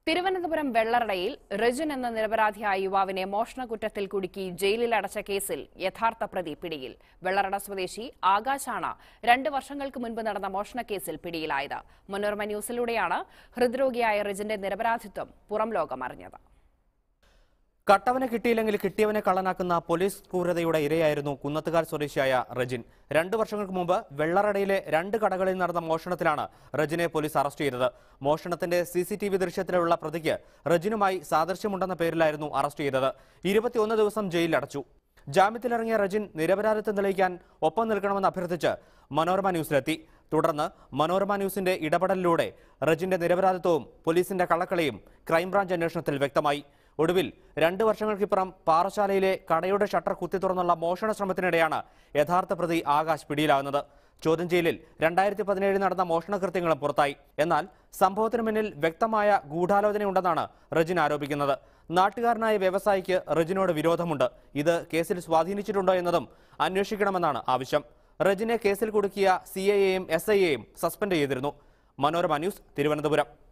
തിരുവനന്തപുരം വെള്ളറടയിൽ റജുൻ എന്ന നിരപരാധിയായ യുവാവിനെ മോഷണക്കുറ്റത്തിൽ കുടുക്കി ജയിലിൽ അടച്ച കേസിൽ യഥാർത്ഥ പ്രതി പിടിയിൽ വെള്ളറട സ്വദേശി ആകാശാണ് രണ്ട് വർഷങ്ങൾക്ക് മുൻപ് നടന്ന മോഷണക്കേസിൽ പിടിയിലായത് മനോരമ ന്യൂസിലൂടെയാണ് ഹൃദ്രോഗിയായ റജിന്റെ നിരപരാധിത്വം പുറം ലോകം അറിഞ്ഞത് കട്ടവനെ കിട്ടിയില്ലെങ്കിൽ കിട്ടിയവനെ കള്ളനാക്കുന്ന പോലീസ് ക്രൂരതയുടെ ഇരയായിരുന്നു കുന്നത്തുകാൽ സ്വദേശിയായ റജിൻ രണ്ടു വർഷങ്ങൾക്ക് മുമ്പ് വെള്ളറടയിലെ രണ്ട് കടകളിൽ നടന്ന മോഷണത്തിലാണ് റജിനെ പോലീസ് അറസ്റ്റ് ചെയ്തത് മോഷണത്തിന്റെ സി സി ടി വി ദൃശ്യത്തിലുള്ള പ്രതിക്ക് റജിനുമായി സാദൃശ്യമുണ്ടെന്ന പേരിലായിരുന്നു അറസ്റ്റ് ചെയ്തത് ഇരുപത്തിയൊന്ന് ദിവസം ജയിലിലടച്ചു ജാമ്യത്തിലിറങ്ങിയ റജിൻ നിരപരാധിത്വം തെളിയിക്കാൻ ഒപ്പം നിൽക്കണമെന്ന് അഭ്യർത്ഥിച്ച് മനോരമ ന്യൂസിലെത്തി തുടർന്ന് മനോരമ ന്യൂസിന്റെ ഇടപെടലിലൂടെ റജിന്റെ നിരപരാധിത്വവും പോലീസിന്റെ കള്ളക്കളിയും ക്രൈംബ്രാഞ്ച് അന്വേഷണത്തിൽ വ്യക്തമായി ഒടുവിൽ രണ്ട് വർഷങ്ങൾക്കിപ്പുറം പാറശാലയിലെ കടയുടെ ഷട്ടർ കുത്തി തുറന്നുള്ള മോഷണ ശ്രമത്തിനിടെയാണ് യഥാർത്ഥ പ്രതി ആകാശ് പിടിയിലാകുന്നത് ചോദ്യം ചെയ്യലിൽ രണ്ടായിരത്തി പതിനേഴിൽ നടന്ന മോഷണകൃത്യങ്ങളും പുറത്തായി എന്നാൽ സംഭവത്തിന് പിന്നിൽ വ്യക്തമായ ഗൂഢാലോചനയുണ്ടെന്നാണ് റജിൻ ആരോപിക്കുന്നത് നാട്ടുകാരനായ വ്യവസായിക്ക് റജിനോട് വിരോധമുണ്ട് ഇത് കേസിൽ സ്വാധീനിച്ചിട്ടുണ്ടോ എന്നതും അന്വേഷിക്കണമെന്നാണ് ആവശ്യം റജിനെ കേസിൽ കുടുക്കിയ സി ഐ എയും എസ് ഐ എയും സസ്പെൻഡ് ചെയ്തിരുന്നു മനോരമ ന്യൂസ് തിരുവനന്തപുരം